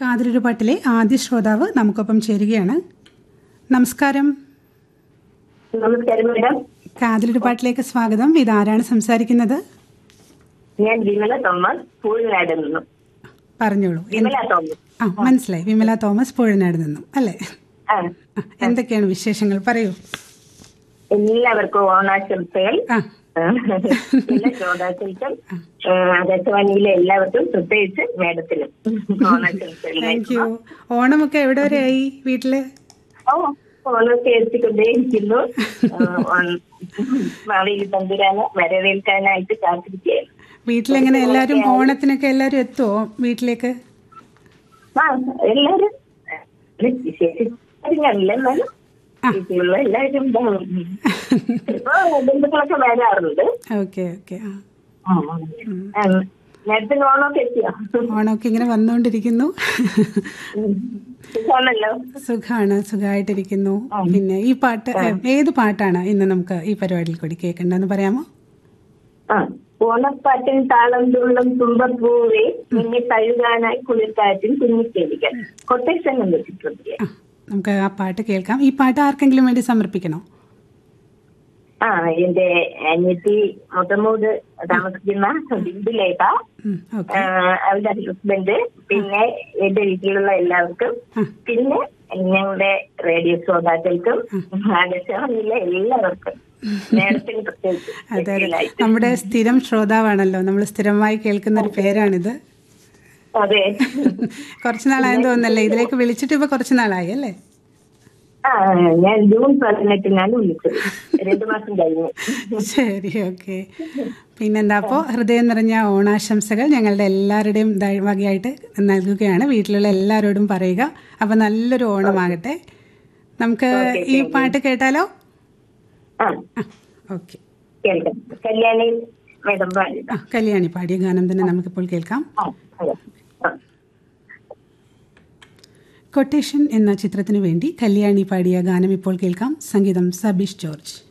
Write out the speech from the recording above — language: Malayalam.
കാതിലൊരു പാട്ടിലെ ആദ്യ ശ്രോതാവ് നമുക്കൊപ്പം ചേരുകയാണ് നമസ്കാരം നമസ്കാരം മാഡം കാതിലൊരു പാട്ടിലേക്ക് സ്വാഗതം ഇതാരാണ് സംസാരിക്കുന്നത് ഞാൻ വിമല തോമസ് പൂഴിനാട് നിന്നും പറഞ്ഞോളൂ എന്ത്- വിമല തോമസ് ആ മനസ്സിലായി വിമല തോമസ് പുഴനാട് നിന്നും അല്ലേ ആ ആ, എന്തൊക്കെയാണ് വിശേഷങ്ങൾ പറയൂ എല്ലാവർക്കും ഓണാശംസകൾ ആ എല്ലാ ശ്രോതാക്കൾക്കും ആ, ആകാശവാണിയിലെ എല്ലാവർക്കും പ്രത്യേകിച്ച് മേഡത്തിനും ഓണാശംസകൾ താങ്ക് യു ഓണമൊക്കെ എവിടെ വരെയായി വീട്ടില് ഓ ഓണമൊക്കെ എത്തിക്കൊണ്ടേയിരിക്കുന്നു മാവേലി തമ്പുരാനെ വരവേൽക്കാനായിട്ട് കാത്തിരിക്കുകയാണ് വീട്ടിലെങ്ങനെ എല്ലാവരും ഓണത്തിനൊക്കെ എല്ലാവരും എത്തുമോ വീട്ടിലേക്ക് ആ എല്ലാരും വിശേഷിച്ചില്ല എന്നാലും വീട്ടിലുള്ള എല്ലാവരും ഉണ്ടാവും ഇപ്പൊ ബന്ധുക്കളൊക്കെ വരാറുണ്ട് ഓക്കെ ഓക്കെ ആ ആ, നേരത്തെ ഓണമൊക്കെ എത്തിയോ ഓണമൊക്കെ ഇങ്ങനെ വന്നുകൊണ്ടിരിക്കുന്നു സുഖമാണല്ലോ സുഖാണ് സുഖമായിട്ടിരിക്കുന്നു പിന്നെ ഈ പാട്ട് ഏത് പാട്ടാണ് ഇന്ന് നമുക്ക് ഈ പരിപാടിയിൽ കൂടി കേൾക്കേണ്ടതെന്ന് പറയാമോ ആ ഓണപ്പാട്ടിൻ താളം തുള്ളം തുമ്പപ്പൂവേ നിന്നെ കഴുകാനായി കുളിർക്കാറ്റിൻ കുഞ്ഞിക്കേലികൾ കൊട്ടേഷൻ എന്ന് വെച്ചിട്ടുണ്ട് ആ നമുക്ക് ആ പാട്ട് കേൾക്കാം ഈ പാട്ട് ആർക്കെങ്കിലും വേണ്ടി സമർപ്പിക്കണോ ആ എന്റെ അനിയത്തി മുത്തമ്മൂട് താമസിക്കുന്ന ബിന്ദുലേഖ ഓക്കെ ആ, അവരുടെ ഹസ്ബൻഡ് പിന്നെ എന്റെ വീട്ടിലുള്ള എല്ലാവർക്കും പിന്നെ ഞങ്ങളുടെ റേഡിയോ ശ്രോതാക്കൾക്കും ആകാശവാണിയിലെ എല്ലാവർക്കും നേരത്തിന് പ്രത്യേകിച്ച് അതെ അതെ സ്പെഷ്യലായിട്ട്. നമ്മുടെ സ്ഥിരം ശ്രോതാവാണല്ലോ നമ്മൾ സ്ഥിരമായി കേൾക്കുന്ന ഒരു പേരാണിത് അതെ കുറച്ച് നാളായെന്ന് തോന്നുന്നല്ലേ ഇതിലേക്ക് വിളിച്ചിട്ട് ഇപ്പൊ കുറച്ച് നാളായി അല്ലേ ആ ഞാൻ ജൂൺ പതിനെട്ടിനാണ് വിളിച്ചത് രണ്ടു മാസം കഴിഞ്ഞു ശരി ഓക്കെ പിന്നെന്താ അപ്പോൾ ഹൃദയം നിറഞ്ഞ ഓണാശംസകൾ ഞങ്ങളുടെ എല്ലാവരുടെയും ദയ- വകയായിട്ട് നൽകുകയാണ് വീട്ടിലുള്ള എല്ലാവരോടും പറയുക അപ്പോൾ നല്ലൊരു ഓണമാകട്ടെ നമുക്ക് ഈ പാട്ട് കേട്ടാലോ ആ ആ ഓക്കെ കേൾക്കാം കല്യാണി മേഡം പാടില്ല ആ കല്യാണി പാടിയ ഗാനം തന്നെ നമുക്കിപ്പോൾ കേൾക്കാം ആ അതെ ആ കൊട്ടേഷൻ എന്ന ചിത്രത്തിനു വേണ്ടി കല്യാണി പാടിയ ഗാനം ഇപ്പോൾ കേൾക്കാം സംഗീതം സബീഷ് ജോർജ്